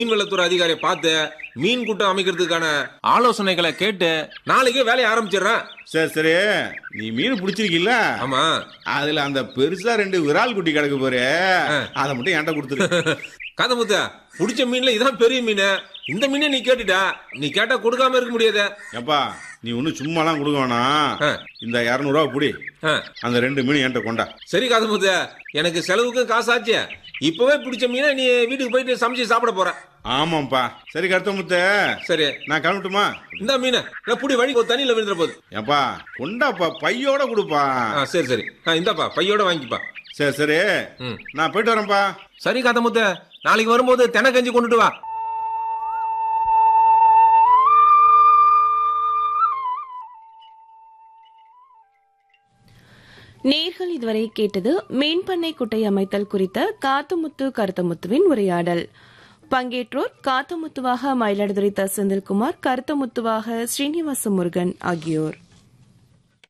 மீன்வளத்துறை அதிகாரியை பார்த்து மீன் கூட்டம் அமைக்கிறதுக்கான ஆலோசனைகளை கேட்டு நாளைக்கே வேலையை ஆரம்பிச்சிடுறேன் சரி சரி நீ மீன் பிடிச்சிருக்கீல்ல ஆமா அதுல அந்த பெருசா ரெண்டு விரால் குட்டி கிடக்கு பாரு அதை மட்டும் என்கிட்ட கொடுத்துரு கதை முத்த பிடிச்ச மீன்ல இதான் பெரிய மீன் இந்த மீனை நீ கேட்டுட்டா நீ கேட்டா கொடுக்காம இருக்க முடியாது ஏப்பா நீ ஒன்றும் சும்மாலாம் கொடுக்க வேணாம் ஆ. இந்த இரநூறுவா புடி ஆ, அந்த ரெண்டு மீன் என்கிட்ட கொண்டா சரி கதை முத்த எனக்கு செலவுக்கும் காசாச்சு இப்பவே பிடிச்ச மீனை நீ வீட்டுக்கு போயிட்டு சமைச்சு சாப்பிட போற ஆமாம்ப்பா சரி கருத்த முத்த சரி நான் கிளம்பட்டுமா இந்த மீனை இல்ல புடி வழி ஒரு தண்ணியில விழுந்துற போகுது ஏப்பா கொண்டாப்பா பையோட கொடுப்பா ஆ, சரி சரி ஆ, இந்தாப்பா பையோட வாங்கிப்பா சரி சரி ம் நான் போயிட்டு வரேன்ப்பா சரி கதை முத்த நாளைக்கு வரும்போது தென கஞ்சி கொண்டுட்டு வா நேர்கள் இதுவரை கேட்டது மீன்பண்ணை குட்டை அமைத்தல் குறித்த காத்துமுத்து கருத்தமுத்துவின் உரையாடல் பங்கேற்றோர் காத்துமுத்துவாக மயிலாடுதுறை த செந்தில்குமார் கருத்தமுத்துவாக ஸ்ரீனிவாச முருகன் ஆகியோர்